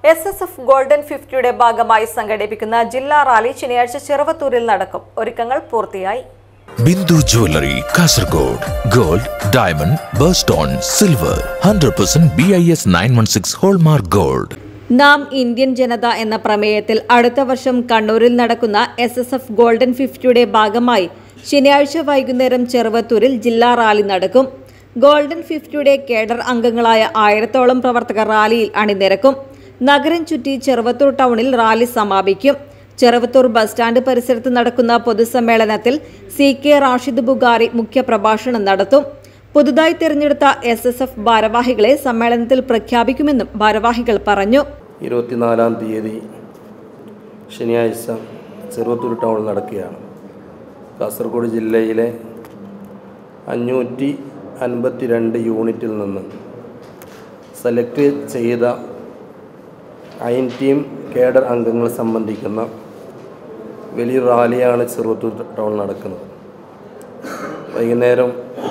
S S F golden ഫിഫ്റ്റിയുടെ ഭാഗമായി സംഘടിപ്പിക്കുന്ന ജില്ലാ റാലി ശനിയാഴ്ച ചെറുവത്തൂരിൽ നടക്കും ഒരുക്കങ്ങൾ പൂർത്തിയായി Bindu jewellery Kasaragod gold diamond birthstone silver hundred percent B I S nine one six hallmark gold നാം ഇന്ത്യൻ ജനത എന്ന പ്രമേയത്തിൽ അടുത്ത വർഷം കണ്ണൂരിൽ നടക്കുന്ന എസ് എസ് എഫ് ഗോൾഡൻ ഫിഫ്റ്റിയുടെ ഭാഗമായി ശനിയാഴ്ച വൈകുന്നേരം ചെറുവത്തൂരിൽ ജില്ലാ റാലി നടക്കും ഗോൾഡൻ ഫിഫ്റ്റിയുടെ കേഡർ അംഗങ്ങളായ ആയിരത്തോളം പ്രവർത്തകർ റാലിയിൽ അണിനിരക്കും നഗരം ചുറ്റി ചെറുവത്തൂർ ടൗണിൽ റാലി സമാപിക്കും ചെറുവത്തൂർ ബസ് സ്റ്റാൻഡ് പരിസരത്ത് നടക്കുന്ന പൊതുസമ്മേളനത്തിൽ സി കെ റാഷിദ് ബുഗാരി മുഖ്യപ്രഭാഷണം നടത്തും പുതുതായി തിരഞ്ഞെടുത്ത എസ് എസ് എഫ് ഭാരവാഹികളെ സമ്മേളനത്തിൽ പ്രഖ്യാപിക്കുമെന്നും ഭാരവാഹികൾ പറഞ്ഞു ഇരുപത്തിനാലാം തീയതി ശനിയാഴ്ച ചെറുവത്തൂർ ടൗണിൽ നടക്കുകയാണ് കാസർഗോഡ് ജില്ലയിലെ അഞ്ഞൂറ്റി അൻപത്തി രണ്ട് യൂണിറ്റിൽ നിന്ന് സെലക്ട് ചെയ്ത അയൻ ടീം കേഡർ അംഗങ്ങൾ സംബന്ധിക്കുന്ന വലിയ റാലിയാണ് ചെറുവത്തൂർ ടൗണിൽ നടക്കുന്നത് വൈകുന്നേരം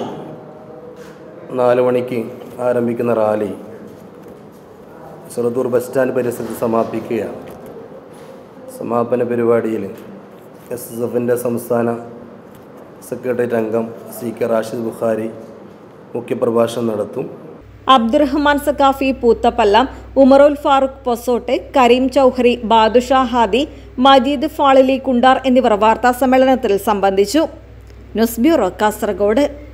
നാല് മണിക്ക് ആരംഭിക്കുന്ന റാലി ചെറുത്തൂർ ബസ് സ്റ്റാൻഡ് പരിസരത്ത് സമാപിക്കുകയാണ് സമാപന പരിപാടിയിൽ എസ് എസ് എഫിൻ്റെ സംസ്ഥാന സെക്രട്ടേറിയറ്റ് അംഗം സി കെ റാഷിദ് ബുഖാരി മുഖ്യപ്രഭാഷണം നടത്തും അബ്ദുറഹ്മാൻ സക്കാഫി പൂത്തപ്പല്ലം ഉമറുൽ ഫാറൂഖ് പൊസോട്ട് കരീം ചൗഹരി ബാദുഷാ ഹാദി മജീദ് ഫാളിലി കുണ്ടാർ എന്നിവർ വാർത്താ സമ്മേളനത്തിൽ സംബന്ധിച്ചു ന്യൂസ് ബ്യൂറോ കാസർഗോഡ്